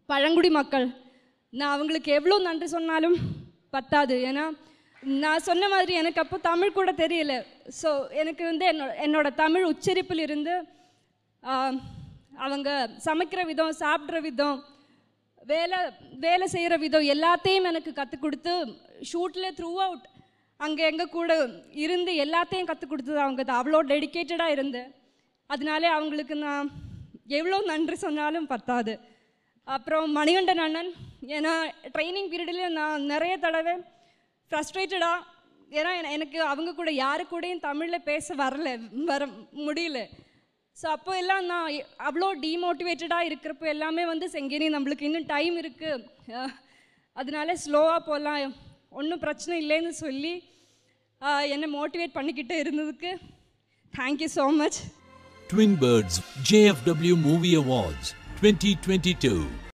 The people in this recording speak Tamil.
பழங்குடி மக்கள் நான் அவங்களுக்கு எவ்வளோ நன்றி சொன்னாலும் பத்தாது ஏன்னா நான் சொன்ன மாதிரி எனக்கு அப்போ தமிழ் கூட தெரியல ஸோ எனக்கு வந்து என்னோட என்னோட தமிழ் உச்சரிப்பில் இருந்து ஆஹ், அவங்க சமைக்கிற விதம் சாப்பிட்ற விதம் வேலை வேலை செய்கிற விதம் எல்லாத்தையும் எனக்கு கற்றுக் கொடுத்து ஷூட்டில் த்ரூ அவுட் அங்கே எங்கள் கூட இருந்து எல்லாத்தையும் கற்றுக் கொடுத்தது அவங்க தான் அவ்வளோ டெடிக்கேட்டடாக இருந்தேன் அதனாலே அவங்களுக்கு நான் எவ்வளோ நன்றி சொன்னாலும் பத்தாது அப்புறம் மணிகண்டன் அண்ணன் ஏன்னா ட்ரைனிங் பீரியடில் நான் நிறைய தடவை ஃப்ரஸ்ட்ரேட்டடாக ஏன்னா என- எனக்கு அவங்க கூட யாரு கூடயும் தமிழில் பேச வரல வர முடியல ஸோ அப்போ எல்லாம் நான் எ- அவ்வளோ டீமோட்டிவேட்டடாக இருக்கிறப்போ எல்லாமே வந்து செங்கேனி நம்மளுக்கு இன்னும் டைம் இருக்குது அதனால ஸ்லோவாக போகலாம் ஒன்றும் பிரச்சனை இல்லைன்னு சொல்லி ஆஹ், என்னை மோட்டிவேட் பண்ணிக்கிட்டு இருந்ததுக்கு thank you so much Twin Birds JFW Movie Awards 2022.